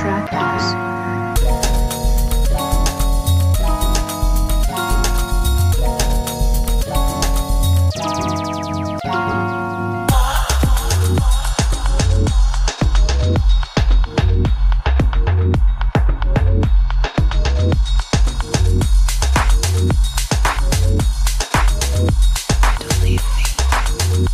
Trackhouse. Don't leave me.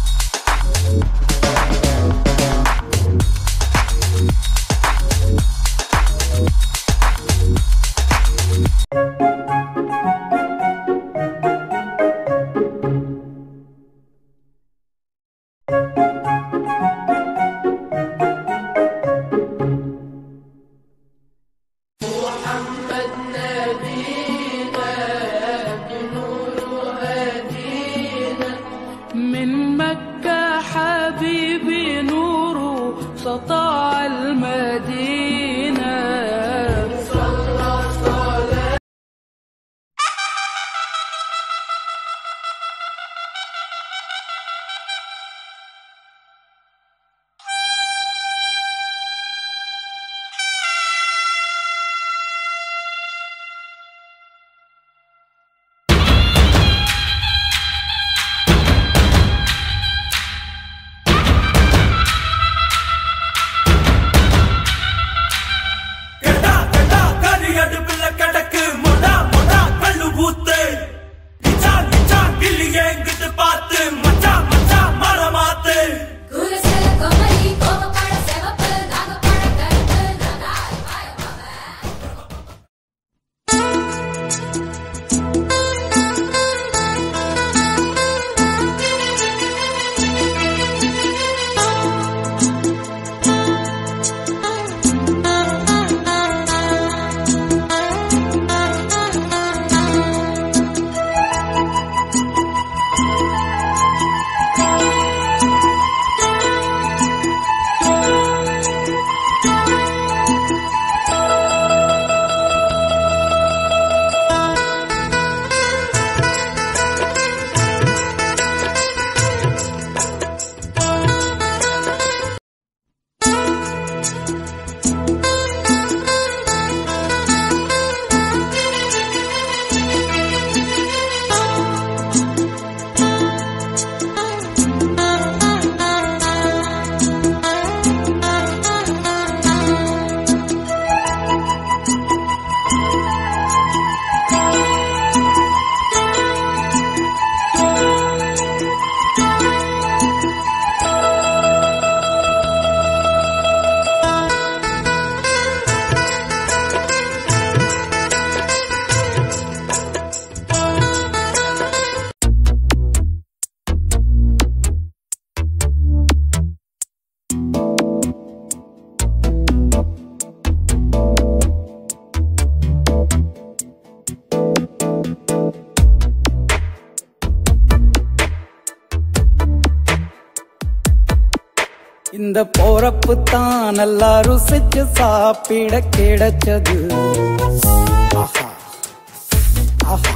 من مكة حبيبي نوره سطع المدينة கடா கடா கறி அடுப்புல கிடக்கு மொடா மொடா கல்லு ஊத்து நிச்சான் நிச்சான் கிள்ளி எங்கிட்டு பார்த்து மச்சான் மச்சான் மரமாத்து குலசல கோமலி கோபப்பட செவப்பு நாகப்பட கருப்பு நகாய் பாயமாக இந்த போறப்பு தான் நல்லா ருசிச்சு சாப்பிட கிடைச்சது ஆஹா ஆஹா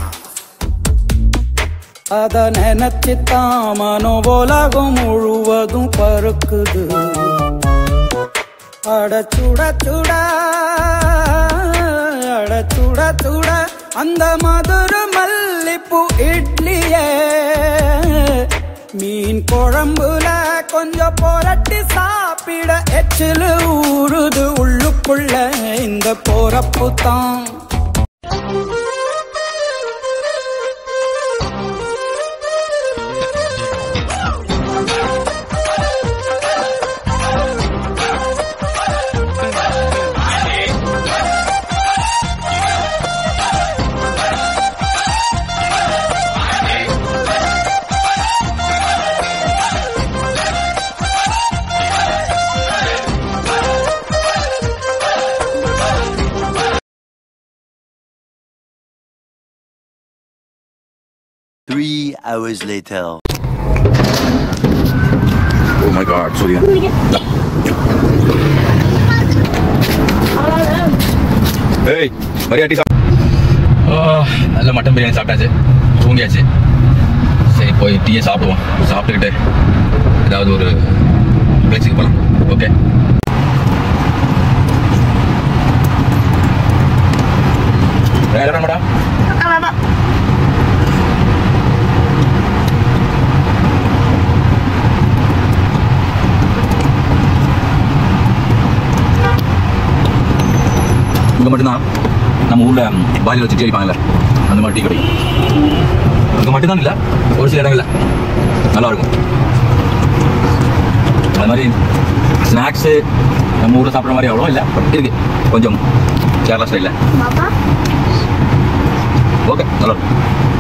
அத நினைச்சு தான் மனோ உலகம் முழுவதும் பருக்குது அட சுட சுட அட சுட சுட அந்த மதுர மல்லிப்பூ இட்லியே மீன் குழம்புல கொஞ்சம் புரட்டி சாப்பிட எச்சிலு ஊறுது உள்ளுக்குள்ள இந்த போறப்பு தான் Three hours later. Oh my god, Surya. ஏய் மரியாட்டி நல்ல மட்டன் பிரியாணி சாப்பிட்டாச்சு தூங்கியாச்சு சரி போய் டீயை சாப்பிடுவோம் சாப்பிட்டுக்கிட்டு ஏதாவது ஒரு பேச்சுக்கு போகலாம் ஓகே இங்கே மட்டும்தான் நம்ம ஊரில் பாலியில் வச்சு டீ அடிப்பாங்கல்ல அந்த மாதிரி டீ கிடைக்கும் இங்கே மட்டும்தான் இல்லை ஒரு சில இடங்கள்ல நல்லா இருக்கும் அது மாதிரி ஸ்நாக்ஸு நம்ம ஊரில் சாப்பிட்ற மாதிரி அவ்வளோ இல்லை பட் இருக்கு கொஞ்சம் கேரளா ஸ்டைலில் ஓகே நல்லா இருக்கும்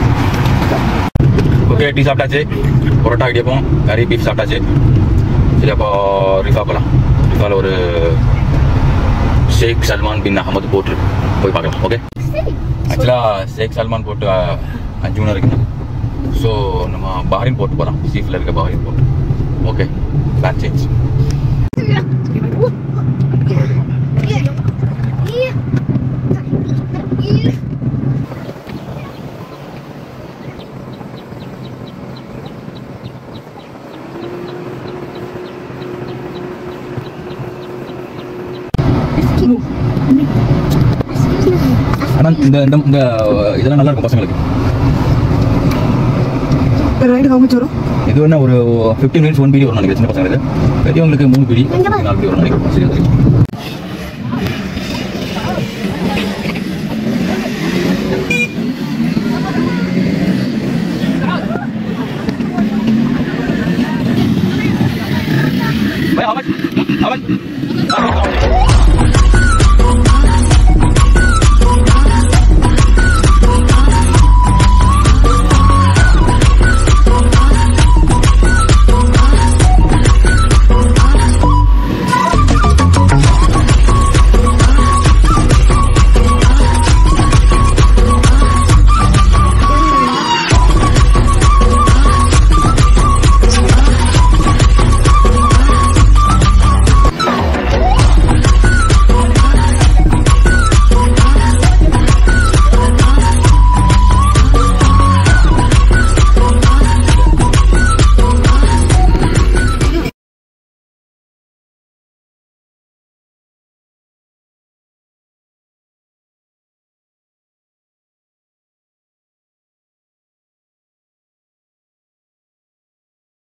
ஓகே டீ சாப்பிட்டாச்சு பரோட்டா இடியப்பம் கறி பீஃப் சாப்பிட்டாச்சு சரி அப்போ ரிஃபா போகலாம் ரிஃபாவில் ஒரு ஷேக் சல்மான் பின் அகமது போட்டு போய் பார்க்கலாம் ஓகே ஆக்சுவலாக ஷேக் சல்மான் போட்டு அஹ், அஞ்சு மணி இருக்குங்க ஸோ நம்ம பாரின் போட்டு போகலாம் சீஃபில் இருக்க பாரின் போட்டு ஓகே பிளான் சேஞ்ச் ஆனால் இந்த இந்த இந்த இதெல்லாம் நல்லா இருக்கும் பசங்களுக்கு ரைடு how much வரும் இது என்ன ஒரு ஃபிஃப்டீன் மினிட்ஸ் ஒன் பீடி வரும் நினைக்கிறேன் சின்ன பசங்களுக்கு பெரியவங்களுக்கு மூணு பீடி நாலு பீடி வரும் நினைக்கிறேன் சரி சரி Wait, how much? How much?